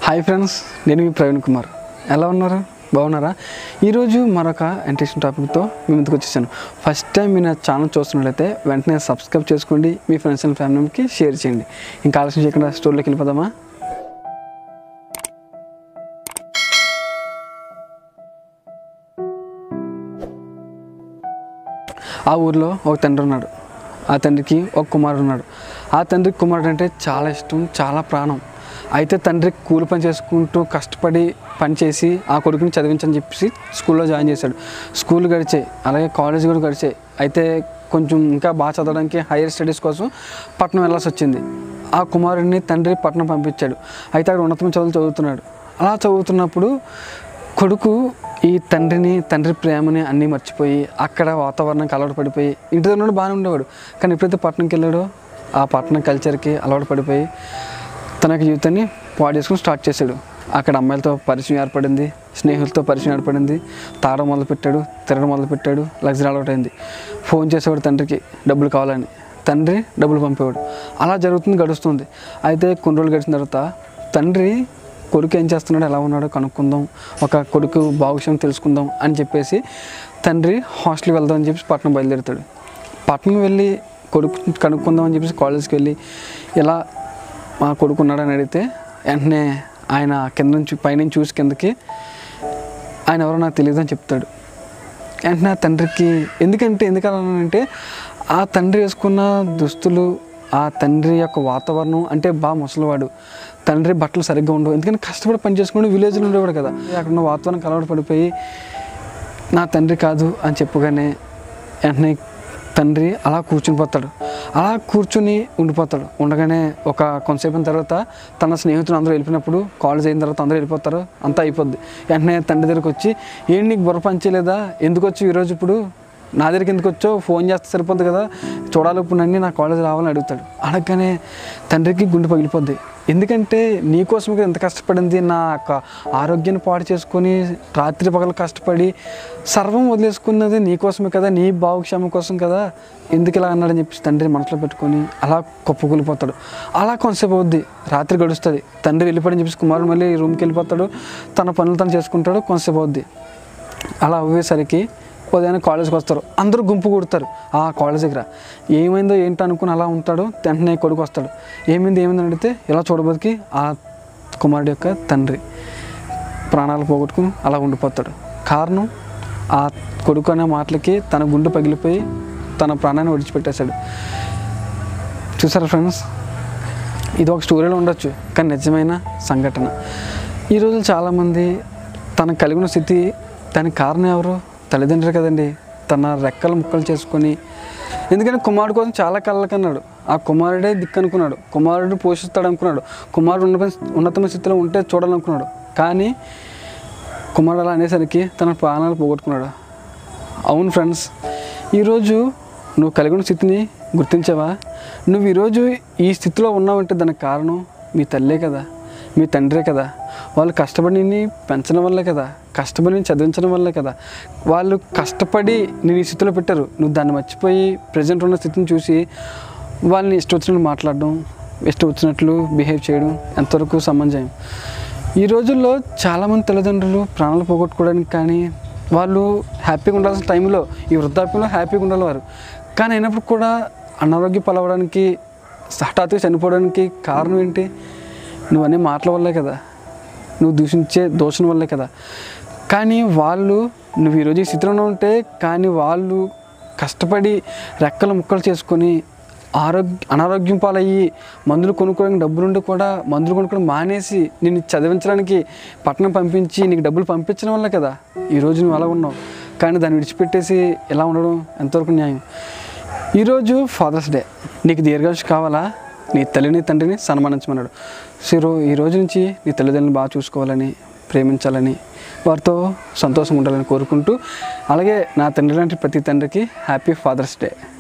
hi friends నేను మీ ప్రవీణ్ కుమార్ ఎలా ఉన్నారు బాగున్నారా ఈరోజు మరొక ఇంట్రెస్టింగ్ టాపిక్తో మీ ముందుకు వచ్చేసాను ఫస్ట్ టైం మీ నా ఛానల్ చూస్తున్నట్లయితే వెంటనే సబ్స్క్రైబ్ చేసుకోండి మీ ఫ్రెండ్స్ అండ్ ఫ్యామిలీ మెంబర్కి షేర్ చేయండి ఇంకా ఆలస్యం చేయకుండా స్టోర్లోకి వెళ్ళిపోదామా ఆ ఊర్లో ఒక తండ్రి ఉన్నాడు ఆ తండ్రికి ఒక కుమారుడు ఉన్నాడు ఆ తండ్రికి కుమారుడు అంటే చాలా ఇష్టం చాలా ప్రాణం అయితే తండ్రి కూలి పని చేసుకుంటూ కష్టపడి పని చేసి ఆ కొడుకుని చదివించని చెప్పేసి స్కూల్లో జాయిన్ చేశాడు స్కూల్ గడిచాయి అలాగే కాలేజ్ కూడా గడిచాయి అయితే కొంచెం ఇంకా బాగా చదవడానికి హైయర్ స్టడీస్ కోసం పట్నం వెళ్ళాల్సి వచ్చింది ఆ కుమారుడిని తండ్రి పట్నం పంపించాడు అయితే అక్కడ ఉన్నతమైన చదువులు చదువుతున్నాడు అలా చదువుతున్నప్పుడు కొడుకు ఈ తండ్రిని తండ్రి ప్రేమని అన్నీ మర్చిపోయి అక్కడ వాతావరణానికి అలవాటు పడిపోయి ఇంటి దగ్గర నుండి బాగానే ఉండేవాడు కానీ ఎప్పుడైతే పట్టణంకి వెళ్ళాడో ఆ పట్టణం కల్చర్కి అలవాటు పడిపోయి తన యొక్క జీవితాన్ని పాడు చేసుకుని స్టార్ట్ చేశాడు అక్కడ అమ్మాయిలతో పరిచయం ఏర్పడింది స్నేహితులతో పరిచయం ఏర్పడింది తాగడం మొదలుపెట్టాడు తిరగడం మొదలుపెట్టాడు లగ్జరీ అలవాటైంది ఫోన్ చేసేవాడు తండ్రికి డబ్బులు కావాలని తండ్రి డబ్బులు పంపేవాడు అలా జరుగుతుంది గడుస్తుంది అయితే కొన్ని రోజులు గడిచిన తర్వాత తండ్రి కొడుకు ఏం చేస్తున్నాడు ఎలా ఉన్నాడో కనుక్కుందాం ఒక కొడుకు భాగస్వామ్యం తెలుసుకుందాం అని చెప్పేసి తండ్రి హాస్టల్కి వెళ్దాం అని చెప్పేసి పట్నం బయలుదేరుతాడు పట్నం వెళ్ళి కొడుకు కనుక్కుందాం అని చెప్పేసి కాలేజ్కి వెళ్ళి ఇలా మా కొడుకు ఉన్నాడని అడిగితే వెంటనే ఆయన కింద నుంచి పైనుంచి చూసి కిందకి ఆయన ఎవరో నాకు తెలియదు అని చెప్తాడు వెంటనే ఆ తండ్రికి ఎందుకంటే ఎందుకు అలా అంటే ఆ తండ్రి వేసుకున్న దుస్తులు ఆ తండ్రి యొక్క వాతావరణం అంటే బాగా ముసలివాడు తండ్రి బట్టలు సరిగ్గా ఉండవు ఎందుకంటే కష్టపడి పని చేసుకుంటూ విలేజ్లో ఉండేవాడు కదా అక్కడ ఉన్న వాతావరణం అలవాటు పడిపోయి నా తండ్రి కాదు అని చెప్పగానే వెంటనే తండ్రి అలా కూర్చుని పోతాడు అలా కూర్చుని ఉండిపోతాడు ఉండగానే ఒక కొంతసేపు అయిన తర్వాత తన స్నేహితులు అందరూ వెళ్ళిపోయినప్పుడు కాలేజ్ అయిన తర్వాత అందరూ వెళ్ళిపోతారు అంతా అయిపోద్ది వెంటనే తండ్రి దగ్గరికి వచ్చి ఏంటి నీకు బుర్ర పంచలేదా ఎందుకు వచ్చి ఈరోజు ఇప్పుడు నా దగ్గరికి ఎందుకు వచ్చో ఫోన్ చేస్తే సరిపోద్ది కదా చూడాలి ఇప్పుడు నన్ను నా కాలేజ్ రావాలని అడుగుతాడు అడగగానే తండ్రికి గుండె పగిలిపోద్ది ఎందుకంటే నీకోసం కదా ఎంత కష్టపడింది నా యొక్క ఆరోగ్యాన్ని పాడు చేసుకొని రాత్రి పగలు కష్టపడి సర్వం వదిలేసుకున్నది నీకోసమే కదా నీ భావక్షేమం కోసం కదా ఎందుకు ఇలా అన్నాడని చెప్పి తండ్రి మనసులో పెట్టుకొని అలా కుప్పకూలిపోతాడు అలా కొంతసేపు అవుద్ది రాత్రి గడుస్తుంది తండ్రి వెళ్ళిపోయాడని చెప్పేసి కుమారుడు మళ్ళీ రూమ్కి వెళ్ళిపోతాడు తన పనులు తను చేసుకుంటాడు కొంతసేపు అవుద్ది అలా అవ్వేసరికి ఉదయాన్నే కాలేజ్కి వస్తారు అందరూ గుంపు కూడతారు ఆ కాలేజ్ దగ్గర ఏమైందో ఏంటో అనుకుని అలా ఉంటాడు వెంటనే కొడుకు వస్తాడు ఏమైంది ఏమైంది అని అడిగితే ఇలా చూడబోదికి ఆ కుమారుడు యొక్క తండ్రి ప్రాణాలు పోగొట్టుకుని అలా ఉండిపోతాడు కారణం ఆ కొడుకు అనే మాటలకి తన గుండె పగిలిపోయి తన ప్రాణాన్ని విడిచిపెట్టేశాడు చూసారా ఫ్రెండ్స్ ఇది ఒక స్టోరీలో ఉండొచ్చు కానీ నిజమైన సంఘటన ఈ రోజు చాలామంది తన కలిగిన స్థితి దానికి కారణం ఎవరు తల్లిదండ్రులు కదండి తన రెక్కలు ముక్కలు చేసుకొని ఎందుకంటే కుమారుడు కోసం చాలా కళ్ళకన్నాడు ఆ కుమారుడే దిక్కు అనుకున్నాడు కుమారుడు పోషిస్తాడు అనుకున్నాడు కుమారుడు ఉన్నత ఉన్నతమైన స్థితిలో ఉంటే చూడాలనుకున్నాడు కానీ కుమారుడు అలా అనేసరికి తన ప్రాణాలు పోగొట్టుకున్నాడు అవును ఫ్రెండ్స్ ఈరోజు నువ్వు కలిగిన స్థితిని గుర్తించావా నువ్వు ఈరోజు ఈ స్థితిలో ఉన్నావంటే దానికి కారణం మీ తల్లే కదా మీ తండ్రే కదా వాళ్ళు కష్టపడి నిన్ను పెంచడం వల్లే కదా కష్టపడి నేను చదివించడం వల్లే కదా వాళ్ళు కష్టపడి నేను ఈ స్థితిలో పెట్టారు నువ్వు దాన్ని మర్చిపోయి ప్రజెంట్ ఉన్న స్థితిని చూసి వాళ్ళని ఇష్టం వచ్చినట్లు మాట్లాడడం ఇష్టం వచ్చినట్లు బిహేవ్ చేయడం ఎంతవరకు సమంజయం ఈ రోజుల్లో చాలామంది తల్లిదండ్రులు ప్రాణాలు పోగొట్టుకోవడానికి కానీ వాళ్ళు హ్యాపీగా ఉండాల్సిన టైంలో ఈ వృద్ధాప్యంలో హ్యాపీగా ఉండాలి వారు కానీ అయినప్పుడు కూడా అనారోగ్య పాలవడానికి హఠాత్తుగా చనిపోవడానికి కారణం ఏంటి నువ్వు అనే మాటల వల్లే కదా నువ్వు దూషించే దోషం వల్లే కదా కానీ వాళ్ళు నువ్వు ఈరోజు ఈ స్థితిలో ఉంటే కానీ వాళ్ళు కష్టపడి రెక్కలు ముక్కలు చేసుకొని ఆరోగ్య అనారోగ్యం పాలయ్యి మందులు కొనుక్కోవడానికి డబ్బులుండి కూడా మందులు కొనుక్కోవడం మానేసి నేను చదివించడానికి పట్టణం పంపించి నీకు డబ్బులు పంపించడం వల్ల కదా ఈరోజు నువ్వు అలా ఉన్నావు కానీ దాన్ని విడిచిపెట్టేసి ఎలా ఉండడం ఎంతవరకు న్యాయం ఈరోజు ఫాదర్స్ డే నీకు దీర్ఘాయుష్ కావాలా నీ తల్లిని తండ్రిని సన్మానించమన్నాడు సో ఈ రోజు నుంచి నీ తల్లిదండ్రులను బాగా చూసుకోవాలని ప్రేమించాలని వారితో సంతోషంగా ఉండాలని కోరుకుంటూ అలాగే నా తండ్రి లాంటి ప్రతి తండ్రికి హ్యాపీ ఫాదర్స్ డే